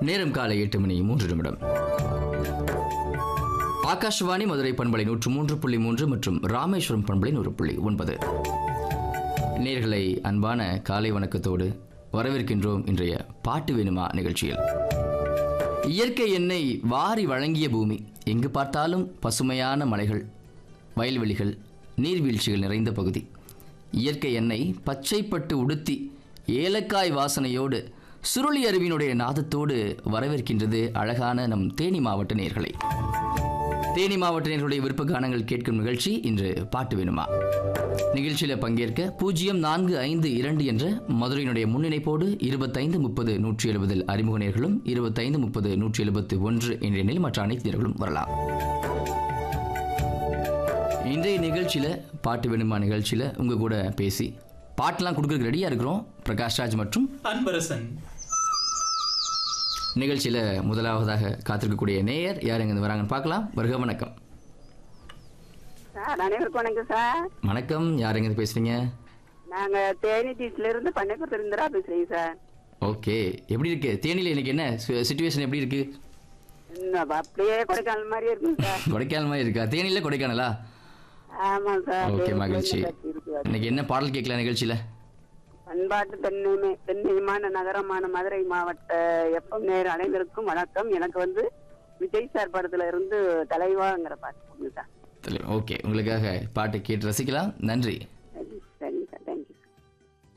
நேரம் காலை எட்டு மணி மூன்று நிமிடம் ஆகாஷ்வாணி மதுரை பண்பலை நூற்று மூன்று புள்ளி மூன்று மற்றும் ராமேஸ்வரம் பண்பலை நூறு புள்ளி ஒன்பது நேர்களை அன்பான காலை வணக்கத்தோடு வரவேற்கின்றோம் இன்றைய பாட்டு வேணுமா நிகழ்ச்சியில் இயற்கை எண்ணெய் வாரி வழங்கிய பூமி எங்கு பார்த்தாலும் பசுமையான மலைகள் வயல்வெளிகள் நீர்வீழ்ச்சிகள் நிறைந்த பகுதி இயற்கை எண்ணெய் பச்சைப்பட்டு உடுத்தி ஏலக்காய் வாசனையோடு சுருளி அருவியினுடைய நாதத்தோடு வரவேற்கின்றது அழகான நம் தேனி மாவட்ட நேர்களை தேனி மாவட்ட நேர்களுடைய விருப்ப கானங்கள் கேட்கும் நிகழ்ச்சி இன்று பாட்டு வேணுமா நிகழ்ச்சியில் பங்கேற்க பூஜ்ஜியம் நான்கு ஐந்து இரண்டு என்ற மதுரையினுடைய முன்னிணைப்போடு இருபத்தைந்து முப்பது நூற்றி எழுபதில் அறிமுக நேர்களும் இருபத்தைந்து முப்பது நூற்றி எழுபத்தி ஒன்று என்ற எண்ணில் மற்ற அனைத்து நேர்களும் வரலாம் இன்றைய நிகழ்ச்சியில் பாட்டு வேணுமா நிகழ்ச்சியில் உங்கள் கூட பேசி பாட்டெல்லாம் கொடுக்கறதுக்கு ரெடியாக இருக்கிறோம் பிரகாஷ்ராஜ் மற்றும் அன்பரசன் நிகழ்ச்சியில் முதலாவதாக காத்திருக்கக்கூடிய நேயர் யார் எங்கேருந்து வராங்கன்னு பார்க்கலாம் வருக வணக்கம் சார் அனைவருக்கும் வணக்கம் சார் வணக்கம் யார் எங்கேருந்து பேசுகிறீங்க நாங்க தேனி டீச்ல இருந்து பண்ணைக்குளத்துல இருந்துடா பேசுறீங்க சார் ஓகே எப்படி இருக்கு தேனியில் இன்னைக்கு என்ன சுச்சுவேஷன் எப்படி இருக்கு இன்னும் அப்படியே கொடைக்கானல் மாதிரியே இருக்கும் சார் கொடைக்கானல் மாதிரி இருக்கா தேனியில் கொடைக்கானலா ஆமா சார் ஓகே தேனி மகிழ்ச்சி காட்சி இருக்கு. இன்னைக்கு என்ன பாடல் கேட்கலாம் நிகழ்ச்சியில் பண்பாட்டு தென்னிமை தென்னியமான நகரமான மதுரை மாவட்ட எப்பம் நேர் அனைவருக்கும் வணக்கம் எனக்கு வந்து விஜய் சார் படத்துல இருந்து தலைவாங்கிற பாட்டு கொடுங்க சார் ஓகே உங்களுக்காக பாட்டை கேட்டு ரசிக்கலாம் நன்றி